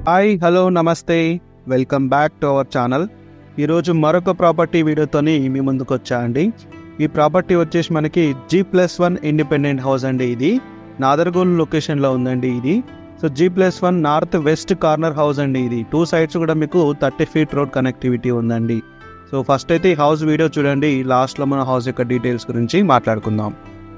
hi hello నమస్తే welcome back to our channel ఈరోజు మరొక ప్రాపర్టీ వీడియోతోని మీ ముందుకు వచ్చా అండి ఈ ప్రాపర్టీ వచ్చేసి మనకి G plus one independent house అండి ఇది నాదర్గోల్ లొకేషన్లో ఉందండి ఇది so G plus one north west corner house అండి ఇది టూ సైడ్స్ కూడా మీకు థర్టీ ఫీట్ రోడ్ కనెక్టివిటీ ఉందండి సో ఫస్ట్ అయితే ఈ హౌస్ వీడియో చూడండి లాస్ట్లో మన హౌస్ యొక్క డీటెయిల్స్ గురించి మాట్లాడుకుందాం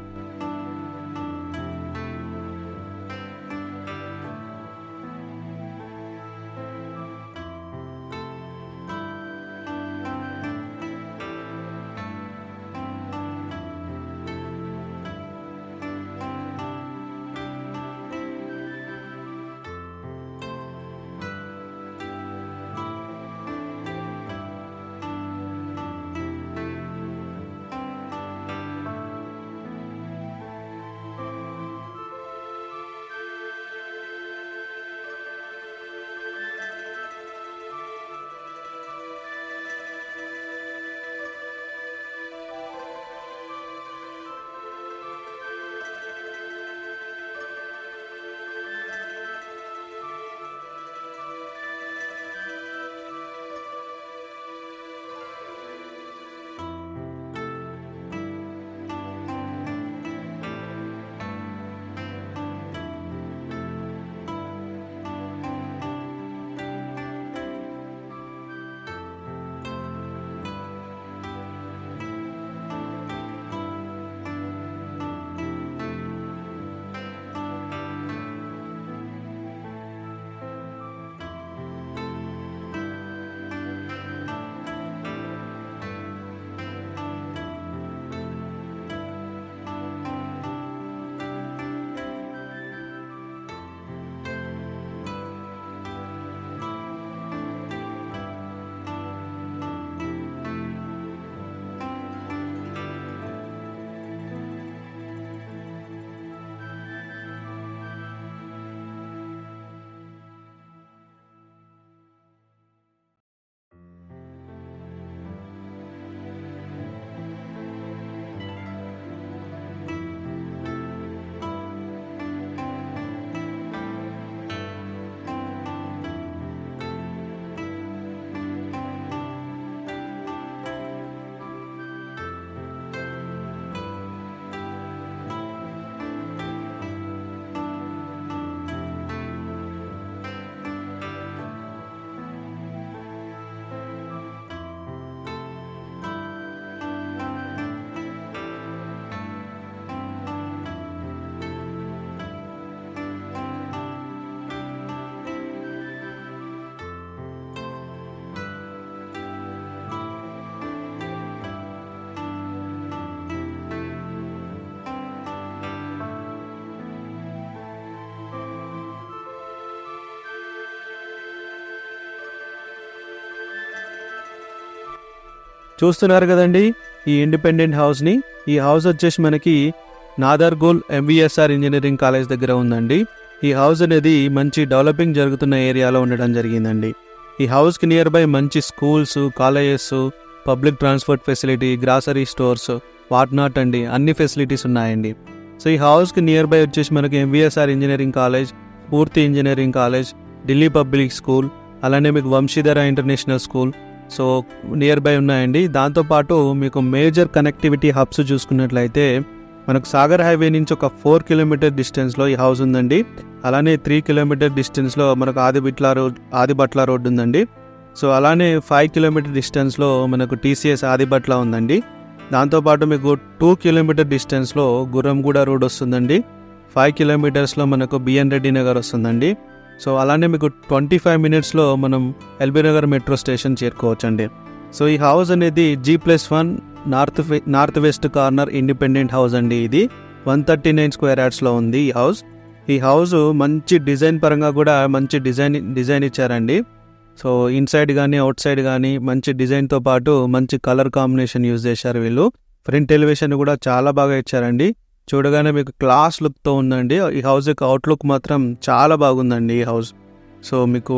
చూస్తున్నారు కదండి ఈ ఇండిపెండెంట్ హౌస్ని ఈ హౌస్ వచ్చేసి మనకి నాదర్గోల్ ఎంవిఎస్ఆర్ ఇంజనీరింగ్ కాలేజ్ దగ్గర ఉందండి ఈ హౌస్ అనేది మంచి డెవలపింగ్ జరుగుతున్న ఏరియాలో ఉండడం జరిగిందండి ఈ హౌస్కి నియర్ బై మంచి schools colleges public transport facility grocery stores what not అండి అన్ని ఫెసిలిటీస్ ఉన్నాయండి సో ఈ హౌస్కి నియర్ బై వచ్చేసి మనకి ఎంవిఎస్ఆర్ ఇంజనీరింగ్ కాలేజ్ పూర్తి engineering college Delhi public school అలానే మీకు Vamshidhara international school so near by ఉన్నాయండి దాంతోపాటు మీకు మేజర్ కనెక్టివిటీ హబ్స్ చూసుకున్నట్లయితే మనకు సాగర్ హైవే నుంచి ఒక ఫోర్ కిలోమీటర్ డిస్టెన్స్లో ఈ హౌస్ ఉందండి అలానే త్రీ కిలోమీటర్ డిస్టెన్స్లో మనకు ఆదిబిట్ల రోడ్ ఆదిబట్ల రోడ్ ఉందండి సో అలానే ఫైవ్ కిలోమీటర్ డిస్టెన్స్లో మనకు టీసీఎస్ ఆదిబట్ల ఉందండి దాంతోపాటు మీకు టూ కిలోమీటర్ డిస్టెన్స్లో గుర్రంగూడ రోడ్ వస్తుందండి ఫైవ్ కిలోమీటర్స్లో మనకు బిఎన్ రెడ్డి నగర్ వస్తుందండి సో అలానే మీకు ట్వంటీ ఫైవ్ మినిట్స్లో మనం ఎల్బీ నగర్ మెట్రో స్టేషన్ చేరుకోవచ్చండి సో ఈ హౌస్ అనేది జీ ప్లస్ వన్ నార్త్ వె- north west corner independent house అండి ఇది వన్ థర్టీ నైన్ స్క్వేర్ యార్డ్స్లో ఉంది ఈ హౌస్ ఈ హౌస్ మంచి డిజైన్ పరంగా కూడా మంచి డిజైన్ డిజైన్ ఇచ్చారండి సో ఇన్సైడ్ కానీ అవుట్ సైడ్ కానీ మంచి డిజైన్తో పాటు మంచి కలర్ కాంబినేషన్ యూజ్ చేశారు వీళ్ళు ఫ్రంట్ ఎలివేషన్ కూడా చాలా బాగా ఇచ్చారండి చూడగానే మీకు క్లాస్ లుక్తో ఉందండి ఈ హౌస్ యొక్క అవుట్లుక్ మాత్రం చాలా బాగుందండి ఈ హౌస్ సో మీకు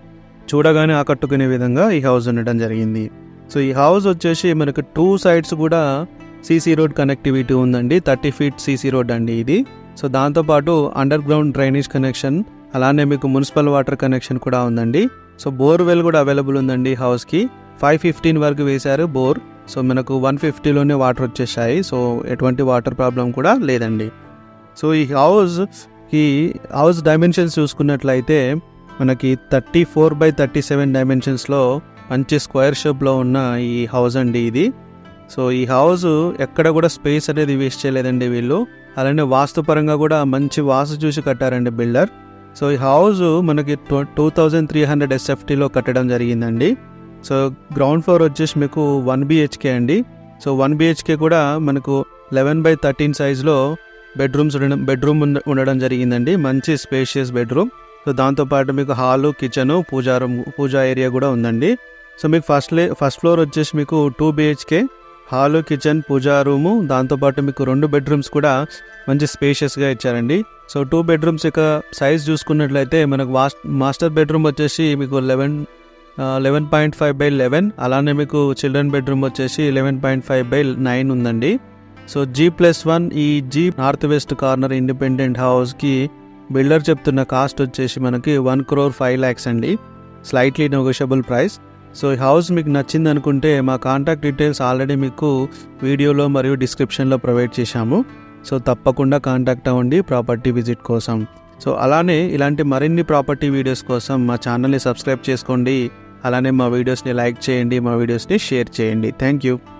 చూడగానే ఆకట్టుకునే విధంగా ఈ హౌస్ ఉండడం జరిగింది సో ఈ హౌస్ వచ్చేసి మనకు టూ సైడ్స్ కూడా సీసీ రోడ్ కనెక్టివిటీ ఉందండి థర్టీ ఫీట్ సీసీ రోడ్ అండి ఇది సో దాంతోపాటు అండర్ గ్రౌండ్ డ్రైనేజ్ కనెక్షన్ అలానే మీకు మున్సిపల్ వాటర్ కనెక్షన్ కూడా ఉందండి సో బోర్ వెల్ కూడా అవైలబుల్ ఉందండి హౌస్కి ఫైవ్ ఫిఫ్టీన్ వరకు వేశారు బోర్ సో మనకు వన్ ఫిఫ్టీలోనే వాటర్ వచ్చేసాయి సో ఎటువంటి వాటర్ ప్రాబ్లం కూడా లేదండి సో ఈ హౌస్ ఈ హౌస్ డైమెన్షన్స్ చూసుకున్నట్లయితే మనకి thirty four by thirty seven డైమెన్షన్స్లో మంచి స్క్వేర్ షేప్లో ఉన్న ఈ హౌస్ అండి ఇది సో ఈ హౌస్ ఎక్కడ కూడా స్పేస్ అనేది వేస్ట్ చేయలేదండి వీళ్ళు అలానే వాస్తుపరంగా కూడా మంచి వాస్తు చూసి కట్టారండి బిల్డర్ సో ఈ హౌస్ మనకి టూ థౌజండ్ త్రీ హండ్రెడ్ ఎస్ఎఫ్టీలో కట్టడం జరిగిందండి సో గ్రౌండ్ ఫ్లోర్ వచ్చేసి మీకు వన్ బిహెచ్కే అండి సో వన్ బిహెచ్కే కూడా మనకు లెవెన్ బై థర్టీన్ సైజ్లో బెడ్రూమ్స్ ఉండడం బెడ్రూమ్ ఉండ- ఉండడం జరిగిందండి మంచి స్పేషియస్ బెడ్రూమ్ సో దాంతోపాటు మీకు hall kitchen puja room puja area కూడా ఉందండి సో మీకు ఫస్ట్ లే ఫస్ట్ ఫ్లోర్ వచ్చేసి మీకు two BHK hall kitchen puja room దాంతోపాటు మీకు రెండు బెడ్రూమ్స్ కూడా మంచి స్పేషియస్గా ఇచ్చారండి సో టూ బెడ్రూమ్స్ యొక్క సైజ్ చూసుకున్నట్లయితే మనకు వాస్- మాస్టర్ బెడ్రూమ్ వచ్చేసి మీకు eleven eleven point five by eleven అలానే మీకు చిల్డ్రన్ బెడ్రూమ్ వచ్చేసి eleven point five by nine ఉందండి సో జీ ప్లస్ వన్ ఈ G north west corner independent హౌస్కి బిల్డర్ చెప్తున్న కాస్ట్ వచ్చేసి మనకి వన్ క్రోర్ ఫైవ్ ల్యాక్స్ అండి స్లైట్లీ నెగోషియబుల్ ప్రైస్ సో ఈ హౌస్ మీకు నచ్చింది అనుకుంటే మా కాంటాక్ట్ డీటెయిల్స్ ఆల్రెడీ మీకు వీడియోలో మరియు డిస్క్రిప్షన్లో ప్రొవైడ్ చేశాము సో తప్పకుండా కాంటాక్ట్ అవ్వండి ప్రాపర్టీ విజిట్ కోసం సో అలానే ఇలాంటి మరిన్ని ప్రాపర్టీ వీడియోస్ కోసం మా ఛానల్ని సబ్స్క్రైబ్ చేసుకోండి అలానే మా వీడియోస్ని లైక్ చేయండి మా వీడియోస్ని షేర్ చేయండి థ్యాంక్ యూ